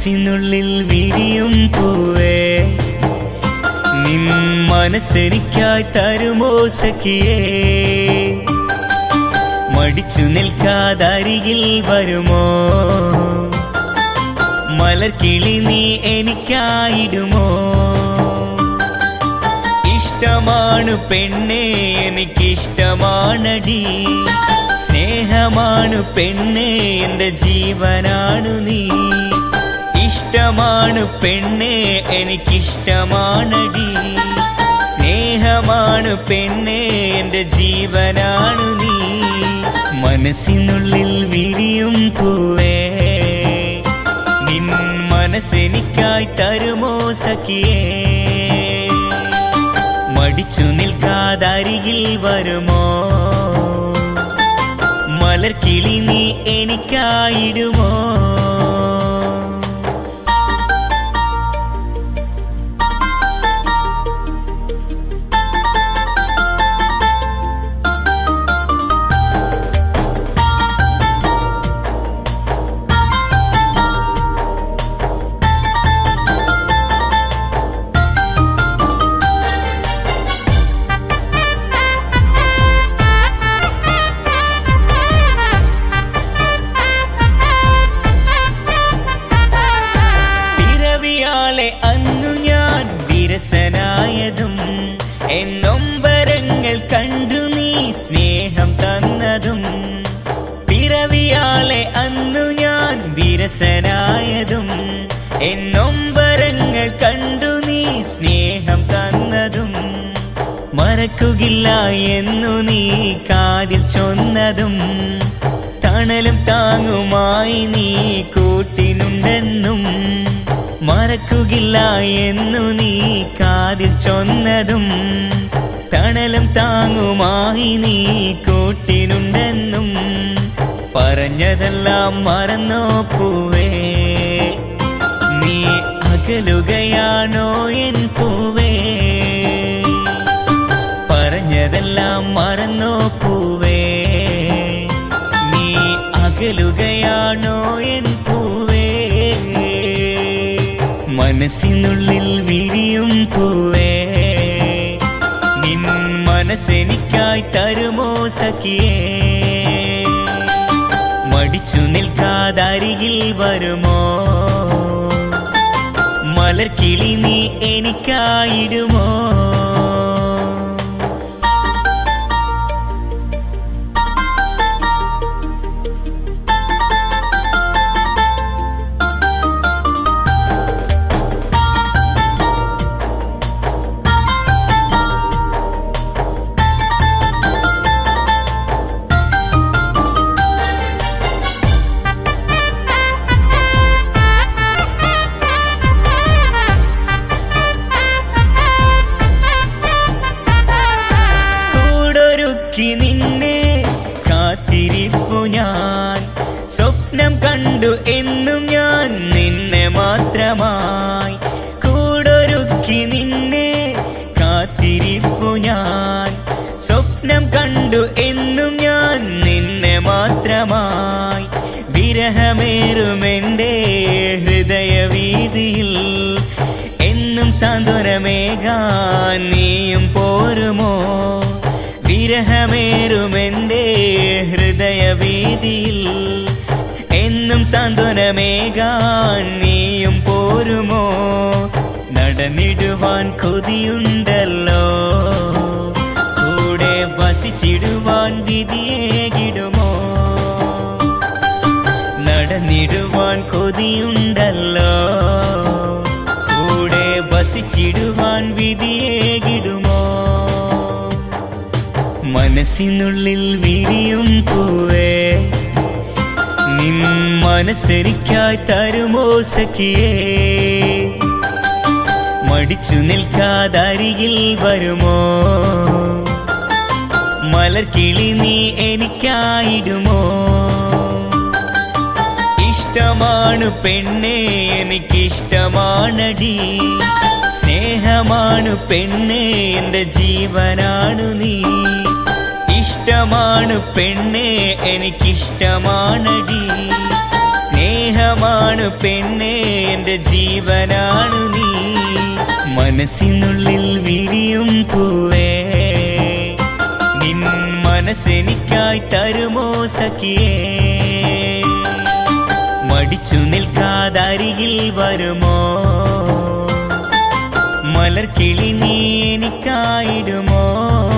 മനസ്സിനുള്ളിൽ വിരിയും പൂവേ നിൻ മനസ്സെനിക്കായി തരുമോ സഖിയേ മടിച്ചു നിൽക്കാതരികിൽ വരുമോ മലർക്കിളി നീ എനിക്കായിടുമോ ഇഷ്ടമാണ് പെണ്ണെ എനിക്കിഷ്ടമാണടി സ്നേഹമാണ് പെണ്ണെ എന്റെ ജീവനാണു നീ ഇഷ്ടമാണ് പെണ്ണെ എനിക്കിഷ്ടമാണടി സ്നേഹമാണ് പെണ്ണെ എന്റെ ജീവനാണു നീ മനസ്സിനുള്ളിൽ വിരിയും പൂവേ നിൻ മനസ്സെനിക്കായി തരുമോ സഖിയേ മടിച്ചു നിൽക്കാതരികിൽ വരുമോ മലർക്കിളി നീ എനിക്കായിടുമോ പിറവിയാലെ അന്നു ഞാൻ വിരസനായതും എന്നൊമ്പരങ്ങൾ കണ്ടു നീ സ്നേഹം തന്നതും പിറവിയാലെ അന്നു ഞാൻ വിരസനായതും എന്നൊമ്പരങ്ങൾ കണ്ടു നീ സ്നേഹം തന്നതും മറക്കുകില്ല എന്നു നീ കാതിൽ ചൊന്നതും തണലും താങ്ങുമായി നീ കൂട്ടിനുണ്ടെന്നും മറക്കുകില്ല എന്നു നീ കാതിൽ ചൊന്നതും തണലും താങ്ങുമായി നീ കൂട്ടിനുണ്ടെന്നും പറഞ്ഞതെല്ലാം മറന്നോ പൂവേ നീ അകലുകയാണോ എൻ പൂവേ പറഞ്ഞതെല്ലാം മറന്നോ പൂവേ നീ അകലുകയാണോ എൻ പൂവേ മനസ്സിനുള്ളിൽ വിരിയും പൂവേ നിൻ മനസ്സെനിക്കായി തരുമോ സഖിയേ മടിച്ചു നിൽക്കാതരികിൽ വരുമോ മലർക്കിളി നീ എനിക്കായിടുമോ കൂടൊരുക്കി നിന്നെ കാത്തിരിപ്പു ഞാൻ സ്വപ്നം കണ്ടു എന്നും ഞാൻ നിന്നെ മാത്രമായി കൂടൊരുക്കി നിന്നെ കാത്തിരിപ്പു ഞാൻ സ്വപ്നം കണ്ടു എന്നും ഞാൻ നിന്നെ മാത്രമായി വിരഹമേറുമെന്റെ ഹൃദയവീതിയിൽ എന്നും സാന്ത്വനമേകാൻ നീയും പോരുമോ വിരഹമേറുമെന്റെ ഹൃദയവീതിയിൽ എന്നും സാന്ത്വനമേകാൻ നീയും പോരുമോ നടന്നിടുവാൻ കൊതിയുണ്ടല്ലോ കൂടെ വസിച്ചിടുവാൻ വിധിയേകിടുമോ നടന്നിടുവാൻ കൊതിയുണ്ടല്ലോ കൂടെ വസിച്ചിടുവാൻ വിധിയേകിടുമോ മനസ്സിനുള്ളിൽ വിരിയും പൂവേ നിൻ മനസ്സെനിക്കായി തരുമോ സഖിയേ മടിച്ചു നിൽക്കാതരികിൽ വരുമോ മലർക്കിളി നീ എനിക്കായിടുമോ ഇഷ്ടമാണ് പെണ്ണെ എനിക്കിഷ്ടമാണടി സ്നേഹമാണ് പെണ്ണെ എന്റെ ജീവനാണു നീ ഇഷ്ടമാണ് പെണ്ണെ എനിക്കിഷ്ടമാണടി സ്നേഹമാണ് പെണ്ണേ എന്റെ ജീവനാണു നീ മനസ്സിനുള്ളിൽ വിരിയും പൂവേ നിൻ മനസ്സെനിക്കായി തരുമോ സഖിയേ മടിച്ചു നിൽക്കാതരികിൽ വരുമോ മലർക്കിളി നീ എനിക്കായിടുമോ